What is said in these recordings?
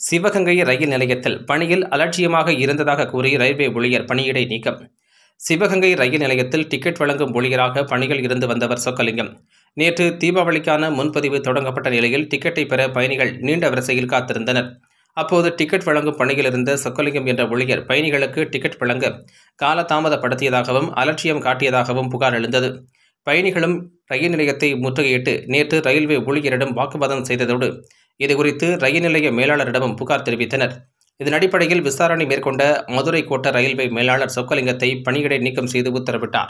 சிவகங்கை ரயில் நிலையத்தில் பணியில் அலட்சியமாக இருந்ததாக கூறி ரயில்வே ஊழியர் பணியிடை நீக்கம் சிவகங்கை ரயில் நிலையத்தில் டிக்கெட் வழங்கும் ஊழியராக பணியில் இருந்து வந்தவர் சொக்கலிங்கம் நேற்று தீபாவளிக்கான முன்பதிவு தொடங்கப்பட்ட நிலையில் டிக்கெட்டை பெற பயணிகள் நீண்ட வரிசையில் காத்திருந்தனர் அப்போது டிக்கெட் வழங்கும் பணியில் இருந்த சொக்கலிங்கம் என்ற ஊழியர் பயணிகளுக்கு டிக்கெட் வழங்க காலதாமதப்படுத்தியதாகவும் அலட்சியம் காட்டியதாகவும் புகார் எழுந்தது பயணிகளும் ரயில் நிலையத்தை முற்றுகையிட்டு நேற்று ரயில்வே ஊழியரிடம் வாக்குவாதம் செய்ததோடு இதுகுறித்து ரயில் நிலைய மேலாளரிடமும் புகார் தெரிவித்தனர் இதன் அடிப்படையில் விசாரணை மேற்கொண்ட மதுரை கோட்ட ரயில்வே மேலாளர் சொக்கலிங்கத்தை பணியிடை நீக்கம் செய்து உத்தரவிட்டார்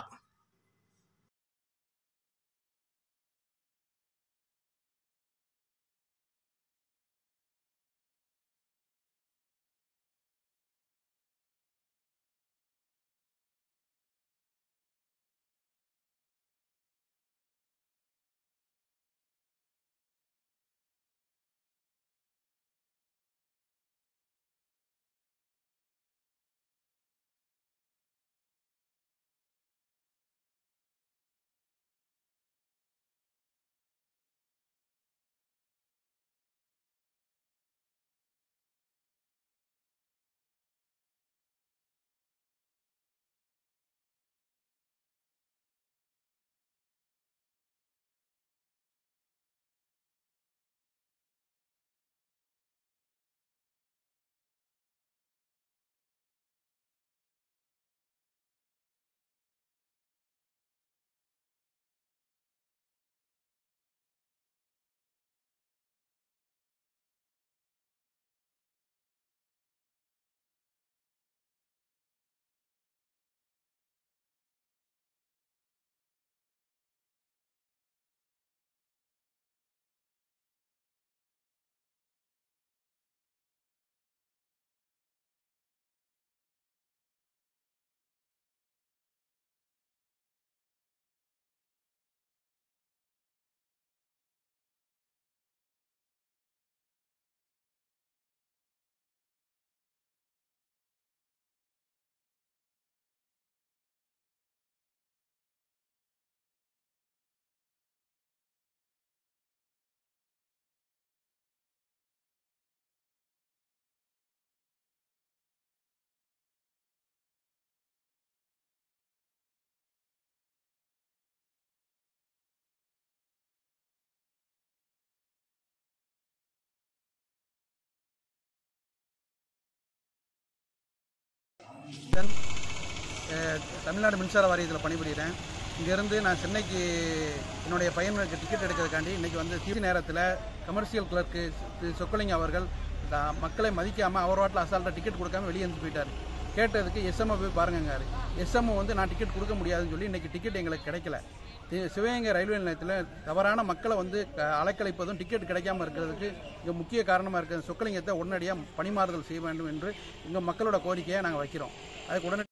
தென் அஹ், தமிழ்நாடு மின்சார வாரியத்தில் பணிபுரிகிறேன் இங்கேருந்து நான் சென்னைக்கு என்னுடைய பையனுக்கு டிக்கெட் எடுக்கிறதுக்காண்டி இன்றைக்கி வந்து தீ நேரத்தில் கமர்ஷியல் கிளர்க்கு திரு சொக்கலிங்க அவர்கள் த- மக்களை மதிக்காமல் அவர் வாட்டில் அசால்ட்டாக டிக்கெட் கொடுக்காம வெளியே வந்து போயிட்டார் கேட்டதுக்கு எஸ்எம்ஐ போய் பாருங்கங்காரு எஸ்எம்ஐ வந்து நான் டிக்கெட் கொடுக்க முடியாதுன்னு சொல்லி இன்றைக்கி டிக்கெட் எங்களுக்கு கிடைக்கல தி- சிவகங்கை ரயில்வே நிலையத்தில் தவறான மக்களை வந்து க- அலைக்கழிப்பதும் டிக்கெட் கிடைக்காம இருக்கிறதுக்கு இங்கே முக்கிய காரணமாக இருக்கிற சொக்கலிங்கத்தை உடனடியாக பணிமாறுதல் செய்ய வேண்டும் என்று எங்கள் மக்களோட கோரிக்கையை நாங்கள் வைக்கிறோம் அதுக்கு உடனே